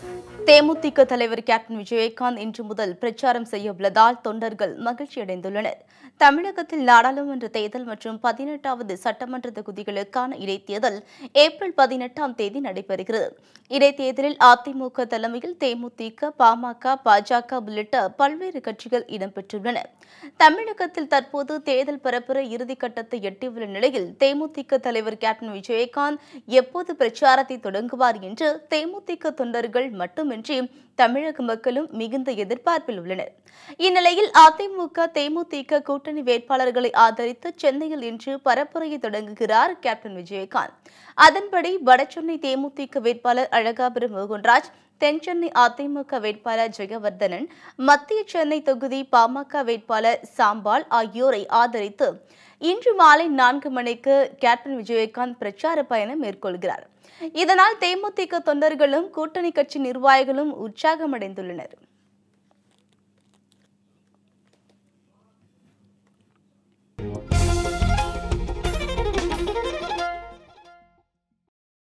தேமுதிக தலைவர் கேப்டன் விஜயகாந்த் இன்று முதல் பிரச்சாரம் செய்ய உள்ளதால் தொண்டர்கள் மகிழ்ச்சியடைந்துள்ளனர் தமிழகத்தில் நாடாளுமன்ற தேர்தல் மற்றும் பதினெட்டாவது சட்டமன்ற தொகுதிகளுக்கான இடைத்தேர்தல் ஏப்ரல் பதினெட்டாம் தேதி நடைபெறுகிறது இடைத்தேர்தலில் அதிமுக தலைமையில் தேமுதிக பாமக பாஜக உள்ளிட்ட பல்வேறு கட்சிகள் இடம்பெற்றுள்ளன தமிழகத்தில் தற்போது தேர்தல் பரப்புர இறுதிக்கட்டத்தை எட்டியுள்ள நிலையில் தேமுதிக தலைவர் கேப்டன் விஜயகாந்த் எப்போது பிரச்சாரத்தை தொடங்குவார் என்று தேமுதிக தொண்டர்கள் மட்டுமின்றி தமிழக மக்களும் மிகுந்த எதிர்பார்ப்பில் உள்ளனர் இந்நிலையில் அதிமுக தேமுதிக கூட்டணி வேட்பாளர்களை ஆதரித்து சென்னையில் இன்று பரப்புரையை தொடங்குகிறார் கேப்டன் விஜயகாந்த் அதன்படி வடசென்னை தேமுதிக வேட்பாளர் அழகாபுரம் மோகன்ராஜ் தென்சென்னை அதிமுக வேட்பாளர் ஜெயவர்தனன் மத்திய சென்னை தொகுதி பாமக வேட்பாளர் சாம்பால் ஆகியோரை ஆதரித்து இன்று மாலை நான்கு மணிக்கு கேப்டன் விஜயகாந்த் பிரச்சார பயணம் மேற்கொள்கிறார் இதனால் தேமுதிக தொண்டர்களும் கூட்டணி கட்சி நிர்வாகிகளும் உற்சாகமடைந்துள்ளனர்